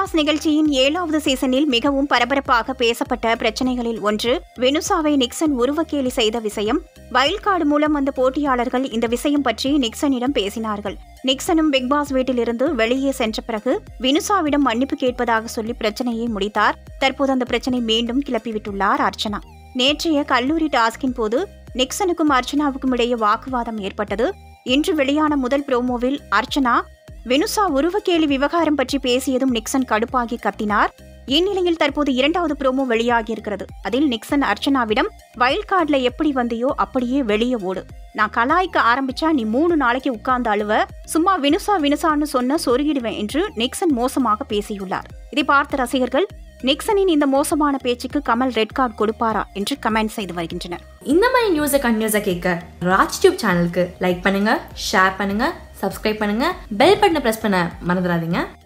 pass நிகழ்ச்சியின் ஏழாவது சீசனில் மிகவும் பரபரப்பாக பேசப்பட்ட பிரச்சனைகளில் ஒன்று வெனுசாவை நிக்சன் உருவக்கேலி செய்த விஷயம் வைல்ட் கார்டு மூலம் வந்த போட்டியாளர்கள் இந்த விஷயம் பற்றி நிக்சனிடம் பேசினார்கள் நிக்சனும் பிக் பாஸ் வீட்டிலிருந்து வெளியே சென்ற பிறகு வினுசாவிடம் மன்னிப்பு கேட்பதாக சொல்லி பிரச்சனையை முடித்தார் தற்போது அந்த பிரச்சனை மீண்டும் கிளப்பிவிட்டுள்ளார் அர்ச்சனா நேற்றைய கல்லூரி டாஸ்கின் போது நிக்சனுக்கும் அர்ச்சனாவுக்கும் இடையே வாக்குவாதம் ஏற்பட்டது இன்று வெளியான முதல் ப்ரோமோவில் அர்ச்சனா வெனுசா உருவக்கேலி விவகாரம் பற்றி பேசியதும் நிக்சன் கடுப்பாகி கத்தினார் இந்நிலையில் தற்போது இரண்டாவது ப்ரோமோ வெளியாகியிருக்கிறது அதில் நிக்சன் அர்ச்சனாவிடம் வைல்ட் கார்டுல எப்படி வந்தியோ அப்படியே வெளியே ஓடு நான் கலாய்க்க ஆரம்பிச்சா நீ மூணு நாளைக்கு உட்கார்ந்து அழுவ சும்மா வினுசா வினுசான்னு சொன்ன சொருகிடுவேன் என்று நிக்சன் மோசமாக பேசியுள்ளார் இதை பார்த்த ரசிகர்கள் நிக்சனின் இந்த மோசமான பேச்சுக்கு கமல் ரெட் கார்டு கொடுப்பாரா என்று கமெண்ட் செய்து வருகின்றனர் இந்த மாதிரி நியூஸை கண்டினியூஸாக கேட்க ராஜ் டியூப் சேனலுக்கு லைக் பண்ணுங்க ஷேர் பண்ணுங்க சப்ஸ்கிரைப் பண்ணுங்க பெல் பட்டனை ப்ரெஸ் பண்ண மறந்துடாதீங்க